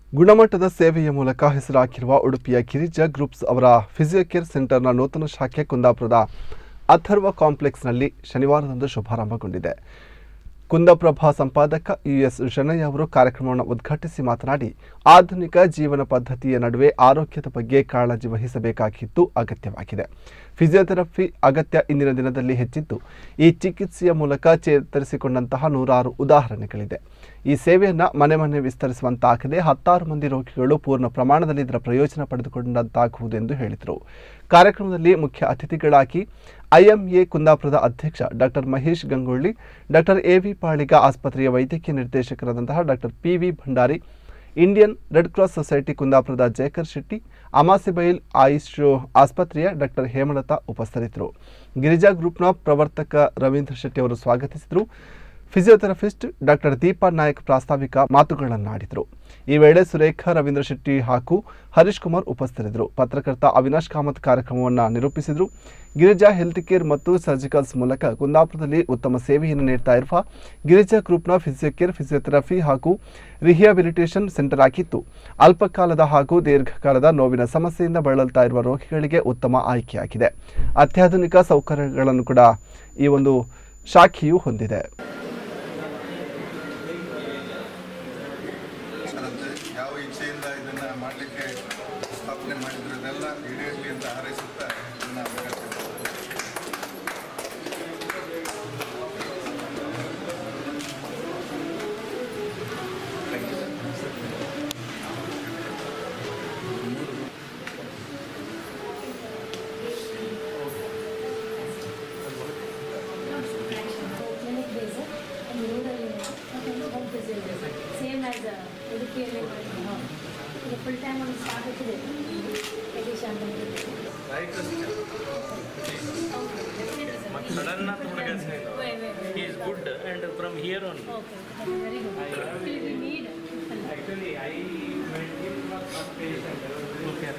ಗುಣಮಟ್ಟದ ಸೇವೆಯ ಮೂಲಕ ಹೆಸರಾಗಿರುವ ಉಡುಪಿಯ ಗಿರಿಜಾ ಗ್ರೂಪ್ಸ್ ಅವರ ಫಿಸಿಯೋಕೇರ್ ಸೆಂಟರ್ನ ನೂತನ ಶಾಖೆ ಕುಂದಾಪುರದ ಅಥರ್ವ ಕಾಂಪ್ಲೆಕ್ಸ್ನಲ್ಲಿ ಶನಿವಾರದಂದು ಶುಭಾರಂಭಗೊಂಡಿದೆ ಕುಂದಪ್ರಭಾ ಸಂಪಾದಕ ಯು ಎಸ್ ಶನಯ್ಯ ಅವರು ಕಾರ್ಯಕ್ರಮವನ್ನು ಉದ್ಘಾಟಿಸಿ ಮಾತನಾಡಿ ಆಧುನಿಕ ಜೀವನ ಪದ್ಧತಿಯ ನಡುವೆ ಆರೋಗ್ಯದ ಬಗ್ಗೆ ಕಾಳಜಿ ವಹಿಸಬೇಕಾಗಿದ್ದು ಅಗತ್ಯವಾಗಿದೆ ಫಿಸಿಯೋಥೆರಪಿ ಅಗತ್ಯ ಇಂದಿನ ದಿನದಲ್ಲಿ ಹೆಚ್ಚಿದ್ದು ಈ ಚಿಕಿತ್ಸೆಯ ಮೂಲಕ ಚೇತರಿಸಿಕೊಂಡಂತಹ ನೂರಾರು ಉದಾಹರಣೆಗಳಿದೆ ಈ ಸೇವೆಯನ್ನು ಮನೆ ಮನೆ ವಿಸ್ತರಿಸುವಂತಾಗದೆ ಹತ್ತಾರು ಮಂದಿ ರೋಗಿಗಳು ಪೂರ್ಣ ಪ್ರಮಾಣದಲ್ಲಿ ಇದರ ಪ್ರಯೋಜನ ಪಡೆದುಕೊಂಡಂತಾಗುವುದು ಎಂದು ಹೇಳಿದರು ಕಾರ್ಯಕ್ರಮದಲ್ಲಿ ಮುಖ್ಯ ಅತಿಥಿಗಳಾಗಿ ಐಎಂಎ ಕುಂದಾಪುರದ ಅಧ್ಯಕ್ಷ doctor Mahesh Gangolli doctor A V Paliga ಆಸ್ಪತ್ರೆಯ ವೈದ್ಯಕೀಯ ನಿರ್ದೇಶಕರಾದಂತಹ doctor P V Bhandari Indian red cross society ಕುಂದಾಪುರದ ಜಯಕರ್ ಶೆಟ್ಟಿ ಅಮಾಸಿಬೈಲ್ ಆಯುಷ್ ಆಸ್ಪತ್ರೆಯ ಡಾಕ್ಟರ್ ಹೇಮಲತಾ ಉಪಸ್ಥಿತರಿದ್ದರು ಗಿರಿಜಾ ಗ್ರೂಪ್ನ ಪ್ರವರ್ತಕ ರವೀಂದ್ರ ಶೆಟ್ಟಿ ಅವರು ಸ್ವಾಗತಿಸಿದರು ಫಿಸಿಯೋಥೆರಪಿಸ್ಟ್ ಡಾಕ್ಟರ್ ದೀಪಾ ನಾಯಕ್ ಪ್ರಾಸ್ತಾವಿಕ ಮಾತುಗಳನ್ನಾಡಿದರು ಈ ವೇಳೆ ಸುರೇಖಾ ರವೀಂದ್ರ ಶೆಟ್ಟಿ ಹಾಗೂ ಹರೀಶ್ ಕುಮಾರ್ ಉಪಸ್ಥಿತರಿದ್ದರು ಪತ್ರಕರ್ತ ಅವಿನಾಶ್ ಕಾಮತ್ ಕಾರ್ಯಕ್ರಮವನ್ನು ನಿರೂಪಿಸಿದರು ಗಿರಿಜಾ ಹೆಲ್ತ್ ಕೇರ್ ಮತ್ತು ಸರ್ಜಿಕಲ್ಸ್ ಮೂಲಕ ಕುಂದಾಪುರದಲ್ಲಿ ಉತ್ತಮ ಸೇವೆಯನ್ನು ನೀಡ್ತಾ ಇರುವ ಗಿರಿಜಾ ಗ್ರೂಪ್ನ ಫಿಸಿಯೋಕೇರ್ ಫಿಸಿಯೋಥೆರಪಿ ಹಾಗೂ ರಿಹ್ಯಾಬಿಲಿಟೇಷನ್ ಸೆಂಟರ್ ಆಗಿತ್ತು ಅಲ್ಪಕಾಲದ ಹಾಗೂ ದೀರ್ಘಕಾಲದ ನೋವಿನ ಸಮಸ್ಯೆಯಿಂದ ಬಳಲ್ತಾ ಇರುವ ರೋಗಿಗಳಿಗೆ ಉತ್ತಮ ಆಯ್ಕೆಯಾಗಿದೆ ಅತ್ಯಾಧುನಿಕ ಸೌಕರ್ಯಗಳನ್ನು ಕೂಡ ಈ ಒಂದು ಶಾಖೆಯು ಹೊಂದಿದೆ ಅದಕ್ಕೆ ಯಾವ ಇಚ್ಛೆಯಿಂದ ಇದನ್ನ ಮಾಡಲಿಕ್ಕೆ ಸ್ಥಾಪನೆ ಮಾಡಿದ್ರು ಇದೆಲ್ಲ ಈಡೇರಲಿ ಅಂತ ಹಾರೈಸುತ್ತಾ ಇದನ್ನ ಅವಕಾಶ clinic based and rural area home facility. Same as uh, Udupiಯಲ್ಲಿ ಈಗ ಫುಲ್ ಟೈಮ್ ಒಂದು ಸ್ಟಾರ್ಟ್ ಆಗ್ತಿದೆ ಯತೀಶ್ ಅಂತ Sadannath Murugan he is good and from here on. Okay very good actually we need Actually, I met him for some patient. Okay.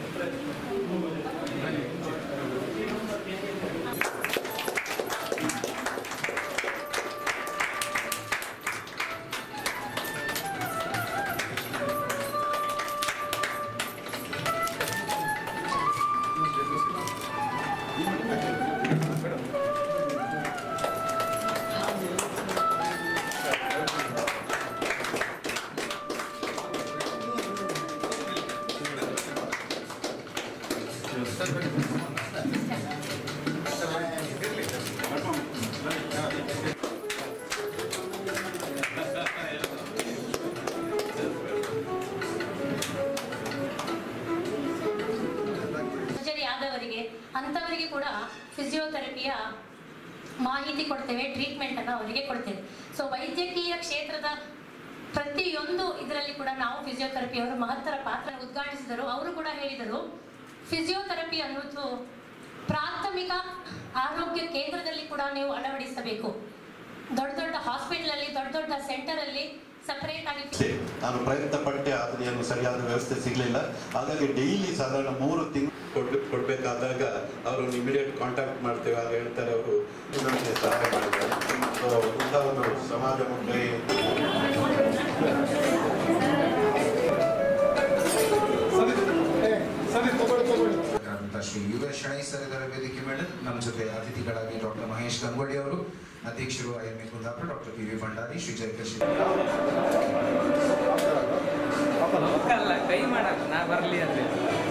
Surgery ಆದವರಿಗೆ ಅಂಥವರಿಗೆ ಕೂಡ ಫಿಸಿಯೋಥೆರಪಿಯ ಮಾಹಿತಿ ಕೊಡ್ತೇವೆ treatment ಅನ್ನು ಅವರಿಗೆ ಕೊಡ್ತೇವೆ ಸೊ ವೈದ್ಯಕೀಯ ಕ್ಷೇತ್ರದ ಪ್ರತಿಯೊಂದು ಇದರಲ್ಲಿ ಕೂಡ ನಾವು ಫಿಸಿಯೋಥೆರಪಿ ಅವರು ಮಹತ್ತರ ಪಾತ್ರ ಉದ್ಘಾಟಿಸಿದರು ಅವರು ಕೂಡ ಹೇಳಿದರು ಫಿಸಿಯೋಥೆರಪಿ ಅನ್ನೋದು ಪ್ರಾಥಮಿಕ ಆರೋಗ್ಯ ಕೇಂದ್ರದಲ್ಲಿ ಕೂಡ ನೀವು ಅಳವಡಿಸಬೇಕು ದೊಡ್ಡ ದೊಡ್ಡ ಹಾಸ್ಪಿಟಲ್ ಅಲ್ಲಿ ದೊಡ್ಡ ದೊಡ್ಡ ಸೆಂಟರ್ ಅಲ್ಲಿ ಸಪರೇಟ್ ಆಗಿ ನಾನು ಪ್ರಯತ್ನ ಪಟ್ಟೆ ಆದರೆ ಏನು ಸರಿಯಾದ ವ್ಯವಸ್ಥೆ ಸಿಗಲಿಲ್ಲ ಹಾಗಾಗಿ ಡೈಲಿ ಸಾಧಾರಣ ಮೂರು ತಿಂಗಳು ಕೊಡ್ ಕೊಡಬೇಕಾದಾಗ ಅವರನ್ನು ಇಮಿಡಿಯೇಟ್ ಕಾಂಟ್ಯಾಕ್ಟ್ ಮಾಡ್ತೇವೆ ಆಗ ಹೇಳ್ತಾರೆ ಅವರು ನಮಗೆ ಸಹಾಯ ಮಾಡಿದ್ದಾರೆ ಸೊ ಇಂಥ ಒಂದು ಸಮಾಜಮುಖಿ ಅಂತ Shri U S Shenoy sir ಇದರ ವೇದಿಕೆ ಮೇಲೆ ನಮ್ಮ ಜೊತೆ ಅತಿಥಿಗಳಾಗಿ ಡಾಕ್ಟರ್ ಮಹೇಶ್ ಗಂಗೋಳಿ ಅವರು ಅಧ್ಯಕ್ಷರು I M A Kundapura doctor P V Bhandari Shri Jayakar ಅಲ್ಲ ಕೈ ಮಾಡಲ್ಲ ನಾ ಬರಲಿ ಅಂದ್ರೆ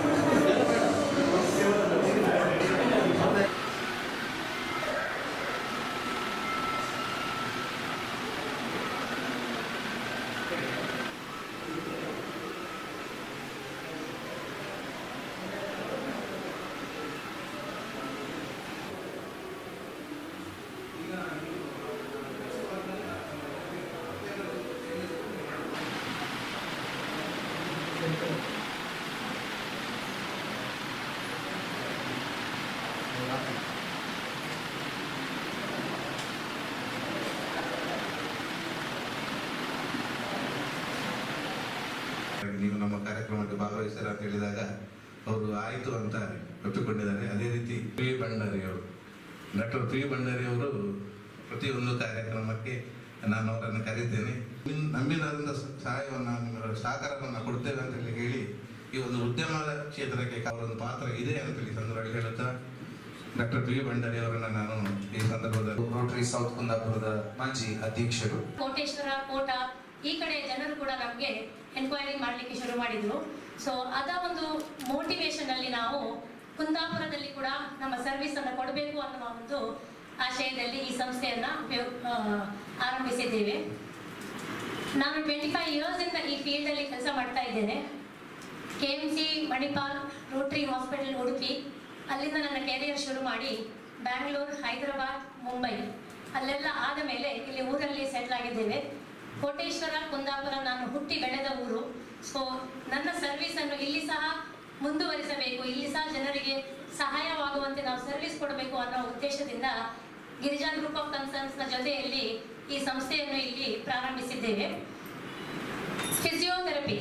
ನೀವು ನಮ್ಮ ಕಾರ್ಯಕ್ರಮಕ್ಕೆ ಭಾಗವಹಿಸ್ತಾರೆ ಅಂತ ಹೇಳಿದಾಗ ಅವರು ಆಯಿತು ಅಂತ ಒಪ್ಪಿಕೊಂಡಿದ್ದಾರೆ ಅದೇ ರೀತಿ ಪಿ ಭಂಡಾರಿ ಅವರು ಡಾಕ್ಟರ್ ಪಿ ಭಂಡಾರಿ ಅವರು ಪ್ರತಿಯೊಂದು ಕಾರ್ಯಕ್ರಮಕ್ಕೆ ನಾನು ಅವರನ್ನು ಕರೀತೇನೆ ನಮ್ಮಿಂದ ಸಹಾಯವನ್ನು ನಿಮ್ಮ ಸಹಕಾರವನ್ನು ಕೊಡ್ತೇವೆ ಅಂತ ಹೇಳಿ ಹೇಳಿ ಈ ಒಂದು ಉದ್ಯಮ ಕ್ಷೇತ್ರಕ್ಕೆ ಅವರೊಂದು ಪಾತ್ರ ಇದೆ ಅಂತ ಹೇಳಿ ಸಂದರ್ಭದಲ್ಲಿ ಹೇಳುತ್ತಾ ಡಾಕ್ಟರ್ ಬಿ ಭಂಡಾರಿ ಅವರನ್ನ ನಾನು ಈ ಸಂದರ್ಭದಲ್ಲಿ ರೋಟರಿ ಸೌತ್ ಕುಂದಾಪುರದ ಮಾಜಿ ಅಧ್ಯಕ್ಷರು ಕೋಟೇಶ್ವರ ಕೋಟ ಈ ಕಡೆ ಜನರು ಕೂಡ ನಮಗೆ ಎನ್ಕ್ವೈರಿ ಮಾಡಲಿಕ್ಕೆ ಶುರು ಮಾಡಿದ್ರು ಸೊ ಅದ ಒಂದು ಮೋಟಿವೇಶನ್ ಅಲ್ಲಿ ನಾವು ಕುಂದಾಪುರದಲ್ಲಿ ಕೂಡ ನಮ್ಮ ಸರ್ವಿಸ್ ಅನ್ನು ಕೊಡಬೇಕು ಅನ್ನುವ ಒಂದು ಆಶಯದಲ್ಲಿ ಈ ಸಂಸ್ಥೆಯನ್ನ ಉಪಯೋಗ ಆ, ಆರಂಭಿಸಿದ್ದೇವೆ ನಾನು ಟ್ವೆಂಟಿ ಫೈವ್ ಇಯರ್ಸ್ ಇಂದ ಈ ಫೀಲ್ಡ್ ಅಲ್ಲಿ ಕೆಲಸ ಮಾಡ್ತಾ ಇದ್ದೇನೆ K M C Manipal rotary hospital Udupi ಅಲ್ಲಿಂದ ನನ್ನ ಕೆರಿಯರ್ ಶುರು ಮಾಡಿ ಬ್ಯಾಂಗ್ಳೂರ್ ಹೈದರಾಬಾದ್ ಮುಂಬೈ ಅಲ್ಲೆಲ್ಲ ಆದ ಮೇಲೆ ಇಲ್ಲಿ ಊರಲ್ಲಿ ಸೆಟ್ಲ್ ಆಗಿದ್ದೇವೆ ಕೋಟೇಶ್ವರ ಕುಂದಾಪುರ ನಾನು ಹುಟ್ಟಿ ಬೆಳೆದ ಊರು ಸೊ ನನ್ನ ಸರ್ವಿಸ್ ಅನ್ನು ಇಲ್ಲಿ ಸಹ ಮುಂದುವರಿಸಬೇಕು ಇಲ್ಲಿ ಸಹ ಜನರಿಗೆ ಸಹಾಯವಾಗುವಂತೆ ನಾವು ಸರ್ವಿಸ್ ಕೊಡಬೇಕು ಅನ್ನೋ ಉದ್ದೇಶದಿಂದ ಗಿರಿಜಾ ಗ್ರೂಪ್ ಆಫ್ ಕನ್ಸರ್ನ್ಸ್ ನ ಜೊತೆಯಲ್ಲಿ ಈ ಸಂಸ್ಥೆಯನ್ನು ಇಲ್ಲಿ ಪ್ರಾರಂಭಿಸಿದ್ದೇವೆ ಫಿಸಿಯೋಥೆರಪಿ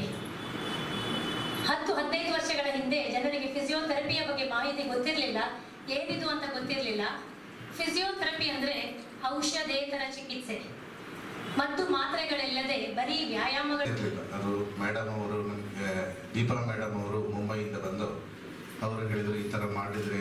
ಹತ್ತು ಹದಿನೈದು ವರ್ಷಗಳ ಹಿಂದೆ ಜನರಿಗೆ ಫಿಸಿಯೋಥೆರಪಿಯ ಬಗ್ಗೆ ಮಾಹಿತಿ ಗೊತ್ತಿರಲಿಲ್ಲ ಏನಿದು ಅಂತ ಗೊತ್ತಿರಲಿಲ್ಲ ಫಿಸಿಯೋಥೆರಪಿ ಅಂದ್ರೆ ಔಷಧೇತರ ಚಿಕಿತ್ಸೆ ಮತ್ತು ಮಾತ್ರೆಗಳಿಲ್ಲದೆ ಬರೀ ವ್ಯಾಯಾಮಗಳು ಇರಲಿಲ್ಲ ಅದು ಮೇಡಮ್ ಅವರು ನಮಗೆ ದೀಪಾ ಮೇಡಮ್ ಅವರು ಮುಂಬೈಯಿಂದ ಬಂದವರು ಅವರು ಹೇಳಿದ್ರು ಈ ಥರ ಮಾಡಿದರೆ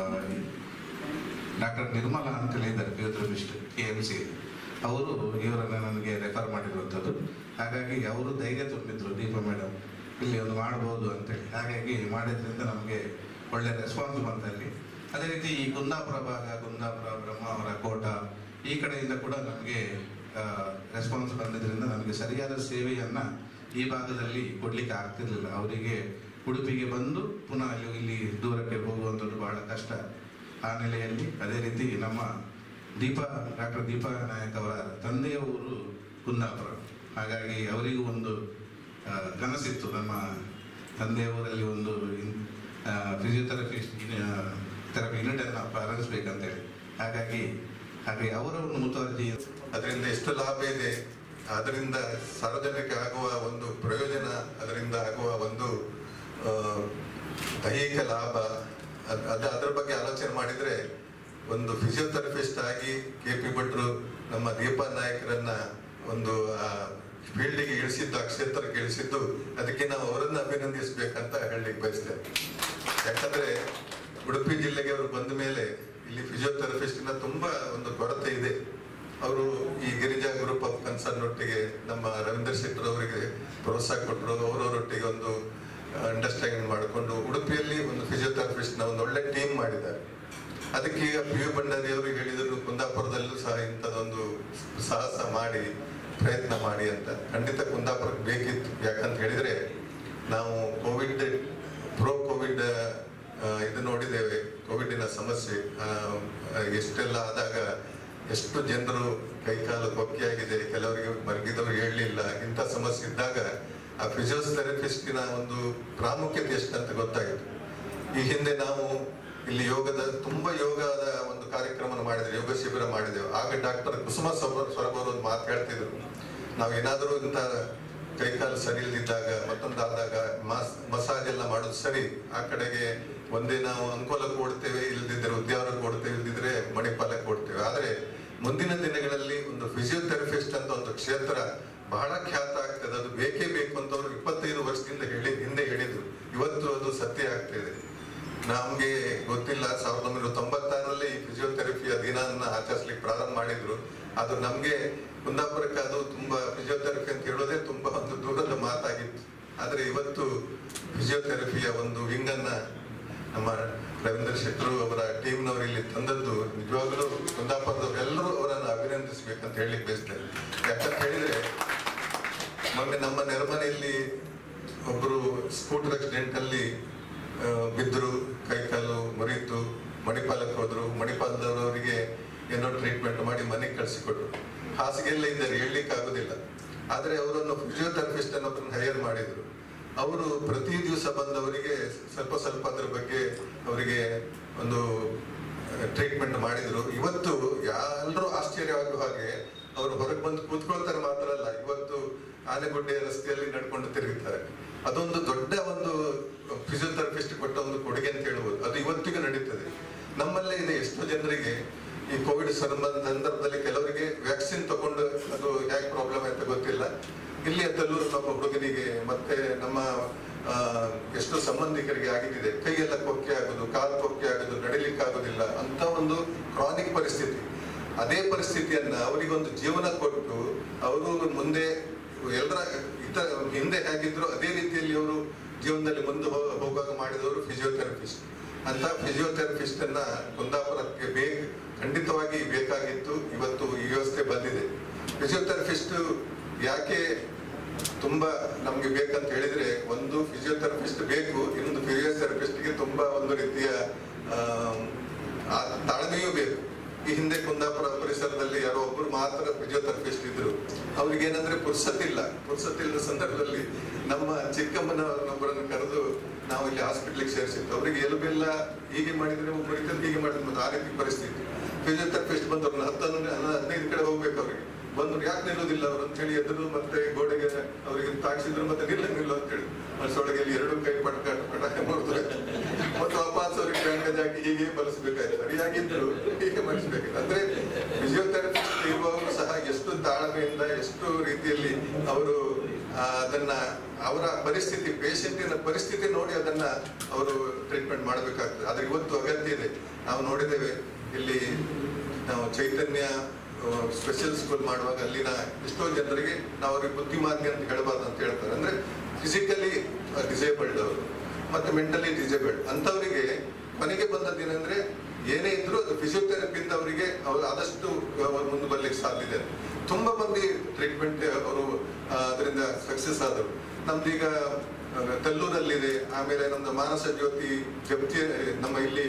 ಡಾಕ್ಟರ್ ನಿರ್ಮಲಾ ಅಂತ ಹೇಳಿದ್ದಾರೆ ಫಿಸಿಯೋಥೆರಪಿಸ್ಟ್ ಕೆ ಎಮ್ ಸಿ ಅವರು ಇವರನ್ನ ನನಗೆ ರೆಫರ್ ಮಾಡಿರುವಂಥದ್ದು ಹಾಗಾಗಿ ಅವರು ಧೈರ್ಯ ತುಂಬಿದ್ರು ದೀಪಾ ಮೇಡಮ್ ಇಲ್ಲಿ ಒಂದು ಮಾಡ್ಬೋದು ಅಂತೇಳಿ ಹಾಗಾಗಿ ಮಾಡಿದ್ರಿಂದ ನಮಗೆ ಒಳ್ಳೆ ರೆಸ್ಪಾನ್ಸ್ ಬಂದಲ್ಲಿ ಅದೇ ರೀತಿ ಈ ಕುಂದಾಪುರ ಭಾಗ ಕುಂದಾಪುರ ಬ್ರಹ್ಮಾವರ ಕೋಟ ಈ ಕಡೆಯಿಂದ ಕೂಡ ನಮಗೆ ರೆಸ್ಪಾನ್ಸ್ ಬಂದಿದ್ರಿಂದ ನಮಗೆ ಸರಿಯಾದ ಸೇವೆಯನ್ನ ಈ ಭಾಗದಲ್ಲಿ ಕೊಡ್ಲಿಕ್ಕೆ ಆಗ್ತಿರ್ಲಿಲ್ಲ ಅವರಿಗೆ ಉಡುಪಿಗೆ ಬಂದು ಪುನಃ ಇಲ್ಲಿ ಇಲ್ಲಿ ದೂರಕ್ಕೆ ಹೋಗುವಂಥದ್ದು ಬಹಳ ಕಷ್ಟ ಆ ನೆಲೆಯಲ್ಲಿ ಅದೇ ರೀತಿ ನಮ್ಮ ದೀಪಾ ಡಾಕ್ಟರ್ ದೀಪಾ ನಾಯಕ್ ಅವರ ತಂದೆಯ ಊರು ಕುಂದಾಪುರ ಹಾಗಾಗಿ ಅವರಿಗೂ ಒಂದು ಆ, ಕನಸಿತ್ತು ನಮ್ಮ ತಂದೆಯ ಊರಲ್ಲಿ ಒಂದು ಫಿಸಿಯೋಥೆರಪಿ ಥೆರಪಿ ಯೂನಿಟ್ ಅನ್ನು ಪ್ರಾರಂಭಿಸಬೇಕಂತೇಳಿ ಹಾಗಾಗಿ ಹಾಗೆ ಅವರ ಒಂದು ಮುತುವರ್ಜಿ ಅದರಿಂದ ಎಷ್ಟು ಲಾಭ ಇದೆ ಅದರಿಂದ ಸಾರ್ವಜನಿಕ ಆಗುವ ಒಂದು ಪ್ರಯೋಜನ ಅದರಿಂದ ಆಗುವ ಒಂದು ಆ, ದೈಹಿಕ ಲಾಭ ಅದ್- ಅದ ಅದ್ರ ಬಗ್ಗೆ ಆಲೋಚನೆ ಮಾಡಿದ್ರೆ ಒಂದು ಫಿಸಿಯೋಥೆರಪಿಸ್ಟ್ ಆಗಿ ಕೆ ಪಿ ಭಟ್ರು ನಮ್ಮ ದೀಪಾ ನಾಯಕರನ್ನ ಒಂದು ಫೀಲ್ಡಿಗೆ ಇಳಿಸಿದ್ದು ಆ ಕ್ಷೇತ್ರಕ್ಕೆ ಇಳಿಸಿದ್ದು ಅದಕ್ಕೆ ನಾವು ಅವರನ್ನ ಅಭಿನಂದಿಸಬೇಕಂತ ಹೇಳಲಿಕ್ಕೆ ಬಯಸ್ತೇನೆ ಯಾಕಂದ್ರೆ ಉಡುಪಿ ಜಿಲ್ಲೆಗೆ ಅವರು ಬಂದ ಮೇಲೆ ಇಲ್ಲಿ ಫಿಸಿಯೋಥೆರಪಿಸ್ಟಿನ ತುಂಬಾ ಒಂದು ಕೊರತೆ ಇದೆ ಅವರು ಈ ಗಿರಿಜಾ ಗ್ರೂಪ್ ಆಫ್ ಕನ್ಸರ್ನ್ ಒಟ್ಟಿಗೆ ನಮ್ಮ ರವೀಂದ್ರ ಶೆಟ್ಟರ್ ಅವರಿಗೆ ಪ್ರೋತ್ಸಾಹ ಕೊಟ್ಟರು ಅವರವರೊಟ್ಟಿಗೆ ಒಂದು ಅಂಡರ್ಸ್ಟ್ಯಾಂಡಿಂಗ್ ಮಾಡಿಕೊಂಡು ಉಡುಪಿಯಲ್ಲಿ ಒಂದು ಫಿಸಿಯೋಥೆರಪಿಸ್ಟ್ ನ ಒಂದು ಒಳ್ಳೆ ಟೀಮ್ ಮಾಡಿದ್ದಾರೆ ಅದಕ್ಕೆ ಈಗ ಪಿ ಯು ಭಂಡಾರಿ ಅವರು ಹೇಳಿದರು ಕುಂದಾಪುರದಲ್ಲೂ ಸಹ ಇಂಥದ್ದೊಂದು ಸಾಹಸ ಮಾಡಿ ಪ್ರಯತ್ನ ಮಾಡಿ ಅಂತ ಖಂಡಿತ ಕುಂದಾಪುರಕ್ಕೆ ಬೇಕಿತ್ತು ಯಾಕಂತ ಹೇಳಿದ್ರೆ ನಾವು ಕೋವಿಡ್ ಪ್ರೋ ಕೋವಿಡ್ ಇದು ನೋಡಿದ್ದೇವೆ ಕೋವಿಡಿನ ಸಮಸ್ಯೆ ಆ, ಎಷ್ಟೆಲ್ಲ ಆದಾಗ ಎಷ್ಟು ಜನರು ಕೈಕಾಲು ಕೊಕ್ಕೆಯಾಗಿದೆ ಕೆಲವರಿಗೆ ಮಲಗಿದವರು ಹೇಳಲಿಲ್ಲ ಇಂಥ ಸಮಸ್ಯೆ ಇದ್ದಾಗ ಆ ಫಿಸಿಯೋಥೆರಪಿಸ್ಟಿನ ಒಂದು ಪ್ರಾಮುಖ್ಯತೆ ಎಷ್ಟಂತ ಗೊತ್ತಾಯಿತು ಈ ಹಿಂದೆ ನಾವು ಇಲ್ಲಿ ಯೋಗದ ತುಂಬಾ ಯೋಗದ ಒಂದು ಕಾರ್ಯಕ್ರಮ ಮಾಡಿದ್ರೆ ಯೋಗ ಶಿಬಿರ ಮಾಡಿದೆವು ಆಗ ಡಾಕ್ಟರ್ ಕುಸುಮ ಸೊರ- ಸೊರಬ ಅವರು ಒಂದು ಮಾತು ಹೇಳ್ತಿದ್ರು ನಾವು ಏನಾದರೂ ಇಂಥ ಕೈಕಾಲು ಸರಿ ಇಲ್ದಿದ್ದಾಗ ಮತ್ತೊಂದಾದಾಗ ಮಾಸ್ ಮಸಾಜ್ ಎಲ್ಲ ಮಾಡೋದು ಸರಿ ಆ ಕಡೆಗೆ ಒಂದೇ ನಾವು ಅಂಕೋಲ ಕೊಡ್ತೇವೆ ಇಲ್ದಿದ್ರೆ ಉದ್ಯಾವರ ಕೊಡ್ತೇವೆ ಇಲ್ದಿದ್ರೆ ಮಣಿಪಾಲ ಕೊಡ್ತೇವೆ ಆದ್ರೆ ಮುಂದಿನ ದಿನಗಳಲ್ಲಿ ಒಂದು ಫಿಸಿಯೋಥೆರಪಿಸ್ಟ್ ಅಂತ ಒಂದು ಕ್ಷೇತ್ರ ಬಹಳ ಖ್ಯಾತ ಆಗ್ತದೆ ಅದು ಬೇಕೇ ಬೇಕು ಅಂತ ಅವರು ಇಪ್ಪತ್ತೈದು ವರ್ಷದಿಂದ ಹೇಳಿ ಹಿಂದೆ ಹೇಳಿದ್ರು ಇವತ್ತು ಅದು ಸತ್ಯ ಆಗ್ತಿದೆ ನಮ್ಗೆ ಗೊತ್ತಿಲ್ಲ ಸಾವಿರದ ಒಂಬೈನೂರ ತೊಂಬತ್ತಾರರಲ್ಲಿ ಈ ಫಿಸಿಯೋಥೆರಪಿಯ ದಿನವನ್ನ ಆಚರಿಸ್ಲಿಕ್ಕೆ ಪ್ರಾರಂಭ ಮಾಡಿದ್ರು ಅದು ನಮ್ಗೆ ಕುಂದಾಪುರಕ್ಕೆ ಅದು ತುಂಬಾ ಫಿಸಿಯೋಥೆರಪಿ ಅಂತ ಹೇಳೋದೇ ತುಂಬಾ ಒಂದು ದೂರದ ಮಾತಾಗಿತ್ತು ಆದ್ರೆ ಇವತ್ತು ಫಿಸಿಯೋಥೆರಪಿಯ ಒಂದು ವಿಂಗ್ ಅನ್ನ ನಮ್ಮ ರವೀಂದ್ರ ಶೆಟ್ಟರು ಅವರ ಟೀಮ್ನವರು ಇಲ್ಲಿ ತಂದದ್ದು ನಿಜವಾಗ್ಲೂ ಕುಂದಾಪುರದವ್ರು ಎಲ್ಲರೂ ಅವರನ್ನು ಅಭಿನಂದಿಸ್ಬೇಕಂತ ಹೇಳಲಿಕ್ಕೆ ಬಯಸ್ತೇನೆ ಯಾಕಂತ ಹೇಳಿದ್ರೆ ಮೊನ್ನೆ ನಮ್ಮ ನೆರಮನೆಯಲ್ಲಿ ಒಬ್ಬರು ಸ್ಕೂಟರ್ ಆಕ್ಸಿಡೆಂಟ್ ಅಲ್ಲಿ ಆ, ಬಿದ್ರು ಕೈಕಾಲು ಮುರಿಯಿತು ಮಣಿಪಾಲಕ್ಕೆ ಹೋದ್ರು ಮಣಿಪಾಲದವರವರಿಗೆ ಏನೋ ಟ್ರೀಟ್ಮೆಂಟ್ ಮಾಡಿ ಮನೆಗೆ ಕಳಿಸಿಕೊಟ್ರು ಹಾಸಿಗೆಲ್ಲ ಇದ್ದಾರೆ ಹೇಳಲಿಕ್ಕೆ ಆಗುದಿಲ್ಲ ಆದ್ರೆ ಅವರನ್ನು ಫಿಸಿಯೋಥೆರಪಿಸ್ಟ್ ಅನ್ನೋದನ್ನ ಹೈಯರ್ ಮಾಡಿದ್ರು ಅವರು ಪ್ರತಿ ದಿವಸ ಬಂದವರಿಗೆ ಸ್ವಲ್ಪ ಸ್ವಲ್ಪ ಅದ್ರ ಬಗ್ಗೆ ಅವರಿಗೆ ಒಂದು ಟ್ರೀಟ್ಮೆಂಟ್ ಮಾಡಿದ್ರು ಇವತ್ತು ಎಲ್ಲರೂ ಆಶ್ಚರ್ಯವಾಗುವ ಹಾಗೆ ಅವರು ಹೊರಗೆ ಬಂದು ಕೂತ್ಕೊಳ್ತಾರೆ ಮಾತ್ರ ಅಲ್ಲ ಇವತ್ತು ಆನೆಗುಡ್ಡೆ ರಸ್ತೆಯಲ್ಲಿ ನಡ್ಕೊಂಡು ತಿರುಗುತ್ತಾರೆ ಅದೊಂದು ದೊಡ್ಡ ಒಂದು ಫಿಸಿಯೋಥೆರಪಿಸ್ಟ್ ಕೊಟ್ಟ ಒಂದು ಕೊಡುಗೆ ಅಂತ ಹೇಳ್ಬೋದು ಅದು ಇವತ್ತಿಗೂ ನಡೀತದೆ ನಮ್ಮಲ್ಲೇ ಇದೆ ಎಷ್ಟೋ ಜನರಿಗೆ ಈ ಕೋವಿಡ್ ಸಂಬಂಧ ಸಂದರ್ಭದಲ್ಲಿ ಕೆಲವರಿಗೆ ವ್ಯಾಕ್ಸಿನ್ ತಗೊಂಡು ಅದು ಹೇಗೆ ಪ್ರಾಬ್ಲಮ್ ಆಯ್ತು ಗೊತ್ತಿಲ್ಲ ಇಲ್ಲಿಯ ತಲ್ಲೂರಿನ ಒಬ್ಬ ಹುಡುಗನಿಗೆ ಮತ್ತೆ ನಮ್ಮ ಆ, ಎಷ್ಟೋ ಸಂಬಂಧಿಕರಿಗೆ ಆಗಿದ್ದಿದೆ ಕೈಯೆಲ್ಲ ಕೊಕ್ಕೆ ಆಗೋದು ಕಾಲು ಕೊಕ್ಕೆ ಆಗೋದು ನಡಿಲಿಕ್ಕೆ ಆಗೋದಿಲ್ಲ ಅಂತ ಒಂದು ಕ್ರಾನಿಕ್ ಪರಿಸ್ಥಿತಿ ಅದೇ ಪರಿಸ್ಥಿತಿಯನ್ನ ಅವರಿಗೊಂದು ಜೀವನ ಕೊಟ್ಟು ಅವರು ಮುಂದೆ ಎಲ್ಲರ ಇತರ ಹಿಂದೆ ಹೇಗಿದ್ರು ಅದೇ ರೀತಿಯಲ್ಲಿ ಅವರು ಜೀವನದಲ್ಲಿ ಮುಂದೆ ಹೋ- ಹೋಗುವಾಗ ಮಾಡಿದವರು ಫಿಸಿಯೋಥೆರಪಿಸ್ಟ್ ಅಂತ ಫಿಸಿಯೋಥೆರಪಿಸ್ಟ್ ಅನ್ನ ಕುಂದಾಪುರಕ್ಕೆ ಬೇಕು ಖಂಡಿತವಾಗಿ ಬೇಕಾಗಿತ್ತು ಇವತ್ತು ಈ ವ್ಯವಸ್ಥೆ ಬಂದಿದೆ ಫಿಸಿಯೋಥೆರಪಿಸ್ಟ್ ಯಾಕೆ ತುಂಬಾ ನಮ್ಗೆ ಬೇಕಂತ ಹೇಳಿದ್ರೆ ಒಂದು ಫಿಸಿಯೋಥೆರಪಿಸ್ಟ್ ಬೇಕು ಇನ್ನೊಂದು ಫಿಸಿಯೋಥೆರಪಿಸ್ಟ್ಗೆ ತುಂಬಾ ಒಂದು ರೀತಿಯ ಆಮ್, ಆ ತಾಳ್ಮೆಯೂ ಬೇಕು ಈ ಹಿಂದೆ ಕುಂದಾಪುರ ಪರಿಸರದಲ್ಲಿ ಯಾರೋ ಒಬ್ರು ಮಾತ್ರ ಫಿಸಿಯೋಥೆರಪಿಸ್ಟ್ ಇದ್ರು ಅವ್ರಿಗೆ ಏನಂದ್ರೆ ಪುರ್ಸತ್ತಿಲ್ಲ ಪುರ್ಸತ್ತಿಲ್ಲದ ಸಂದರ್ಭದಲ್ಲಿ ನಮ್ಮ ಚಿಕ್ಕಮ್ಮನವರೊಬ್ಬರನ್ನು ಕರೆದು ನಾವು ಇಲ್ಲಿ ಹಾಸ್ಪಿಟ್ಲಿಗೆ ಸೇರಿಸಿದ್ದು ಅವರಿಗೆ ಎಲುಬೆಲ್ಲ ಹೀಗೆ ಮಾಡಿದ್ರೆ ಒಬ್ಬ ರೀತಿಯಲ್ಲಿ ಹೀಗೆ ಮಾಡಿದ್ರೆ ಮತ್ತೆ ಆ ರೀತಿ ಪರಿಸ್ಥಿತಿ ಫಿಸಿಯೋಥೆರಪಿಸ್ಟ್ ಬಂದವ್ರನ್ನ ಹತ್ತನ್ನು ಹದಿನೈದು ಕಡೆ ಹೋಗ್ಬೇಕು ಅವ್ರಿಗೆ ಬಂದ್ರು ಯಾಕೆ ನಿಲ್ಲೋದಿಲ್ಲ ಅವ್ರು ಅಂತ ಹೇಳಿ ಎದ್ರು ಮತ್ತೆ ಗೋಡೆಗೆ ಅವರಿಗೆ ತಾಕ್ಸಿದ್ರು ಮತ್ತೆ ನಿಲ್ಲ ನಿಲ್ಲು ಅಂತ ಹೇಳಿ ಮನಸ್ಸೊಳಗೆ ಇಲ್ಲಿ ಎರಡು ಕೈ ಪಟ್ಕ ಪಟಾಕ ಮಾಡಿದ್ರೆ ಮತ್ತೆ ವಾಪಸ್ ಅವ್ರಿಗೆ ಬ್ಯಾಂಡೇಜ್ ಹಾಕಿ ಹೀಗೆ ಬಳಸಬೇಕಾಯ್ತು ಸರಿಯಾಗಿದ್ರು ಹೀಗೆ ಮಾಡಿಸ್ಬೇಕು ಅಂದ್ರೆ ಫಿಸಿಯೋಥೆರಪಿಸ್ಟ್ ಇರುವವರು ಸಹ ಎಷ್ಟು ತಾಳ್ಮೆಯಿಂದ ಎಷ್ಟು ರೀತಿಯಲ್ಲಿ ಅವರು ಆ, ಅದನ್ನ ಅವರ ಪರಿಸ್ಥಿತಿ ಪೇಷಂಟಿನ ಪರಿಸ್ಥಿತಿ ನೋಡಿ ಅದನ್ನ ಅವರು ಟ್ರೀಟ್ಮೆಂಟ್ ಮಾಡಬೇಕಾಗ್ತದೆ ಆದ್ರೆ ಇವತ್ತು ಅಗತ್ಯ ಇದೆ ನಾವು ನೋಡಿದ್ದೇವೆ ಇಲ್ಲಿ ನಾವು ಚೈತನ್ಯ ಸ್ಪೆಷಲ್ ಸ್ಕೂಲ್ ಮಾಡುವಾಗ ಅಲ್ಲಿನ ಎಷ್ಟೋ ಜನರಿಗೆ ನಾವು ಅವ್ರಿಗೆ ಬುದ್ಧಿಮಾಂದ್ಯ ಅಂತ ಹೇಳಬಾರ್ದು ಅಂತ ಹೇಳ್ತಾರೆ ಅಂದ್ರೆ ಫಿಸಿಕಲಿ ಡಿಸೇಬಲ್ಡ್ ಅವರು ಮತ್ತೆ ಮೆಂಟಲಿ ಡಿಸೇಬಲ್ಡ್ ಅಂತವರಿಗೆ ಕೊನೆಗೆ ಬಂದದ್ದು ಏನಂದ್ರೆ ಏನೇ ಇದ್ರು ಅದು ಫಿಸಿಯೋಥೆರಪಿಯಿಂದ ಅವರಿಗೆ ಅವ್ರು ಆದಷ್ಟು ಅವ್ರು ಮುಂದೆ ಬರ್ಲಿಕ್ಕೆ ಸಾಧ್ಯ ಇದೆ ತುಂಬಾ ಮಂದಿ ಟ್ರೀಟ್ಮೆಂಟ್ ಅವರು ಅದರಿಂದ ಸಕ್ಸಸ್ ಆದರು ನಮ್ದೀಗ ಆ, ತೆಲ್ಲೂರಲ್ಲಿದೆ ಆಮೇಲೆ ನಮ್ದು ಮಾನಸ ಜ್ಯೋತಿ ಜಪ್ತಿ ನಮ್ಮ ಇಲ್ಲಿ